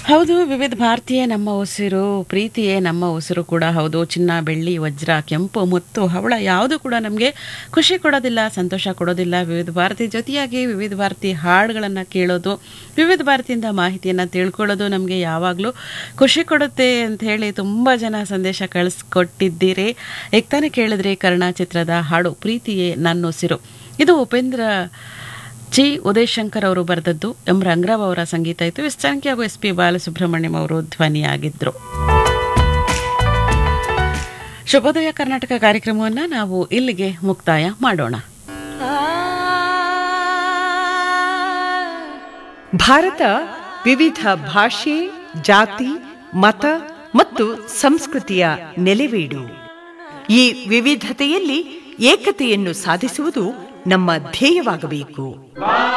ಹೌದು ವಿವಿಧ ಭಾರತೀಯ ನಮ್ಮ ಉಸಿರು ಪ್ರೀತಿಯೇ ನಮ್ಮ ಉಸಿರು ಕೂಡ ಹೌದು ಚಿನ್ನ ಬೆಳ್ಳಿ ವಜ್ರ ಕೆಂಪು ಮುತ್ತು ಹವಳ ಯಾವುದು ಕೂಡ ನಮಗೆ ಖುಷಿ ಕೊಡೋದಿಲ್ಲ ಸಂತೋಷ ಕೊಡೋದಿಲ್ಲ ವಿವಿಧ ಭಾರತಿ ಜೊತೆಯಾಗಿ ವಿವಿಧ ಭಾರತಿ ಹಾಡುಗಳನ್ನು ಕೇಳೋದು ವಿವಿಧ ಭಾರತಿಯಿಂದ ಮಾಹಿತಿಯನ್ನು ತಿಳ್ಕೊಳ್ಳೋದು ನಮಗೆ ಯಾವಾಗಲೂ ಖುಷಿ ಕೊಡುತ್ತೆ ಅಂತ ಹೇಳಿ ತುಂಬ ಜನ ಸಂದೇಶ ಕಳಿಸ್ಕೊಟ್ಟಿದ್ದೀರಿ ಈಗ ತಾನೇ ಕೇಳಿದ್ರಿ ಕರ್ಣ ಚಿತ್ರದ ಹಾಡು ಪ್ರೀತಿಯೇ ನನ್ನ ಉಸಿರು ಇದು ಉಪೇಂದ್ರ ಜಿ ಉದಯಶಂಕರ್ ಅವರು ಬರೆದದ್ದು ಎಂ ರಂಗರಾವ್ ಅವರ ಸಂಗೀತ ಇತ್ತು ವಿಸ್ತರಣೆ ಹಾಗೂ ಎಸ್ ಪಿ ಬಾಲಸುಬ್ರಹ್ಮಣ್ಯಂ ಅವರು ಧ್ವನಿಯಾಗಿದ್ದರು ಶುಭೋದಯ ಕರ್ನಾಟಕ ಕಾರ್ಯಕ್ರಮವನ್ನು ನಾವು ಇಲ್ಲಿಗೆ ಮುಕ್ತಾಯ ಮಾಡೋಣ ಭಾರತ ವಿವಿಧ ಭಾಷೆ ಜಾತಿ ಮತ ಮತ್ತು ಸಂಸ್ಕೃತಿಯ ನೆಲೆವೀಡು ಈ ವಿವಿಧತೆಯಲ್ಲಿ ಏಕತೆಯನ್ನು ಸಾಧಿಸುವುದು ನಮ್ಮ ಧ್ಯೇಯವಾಗಬೇಕು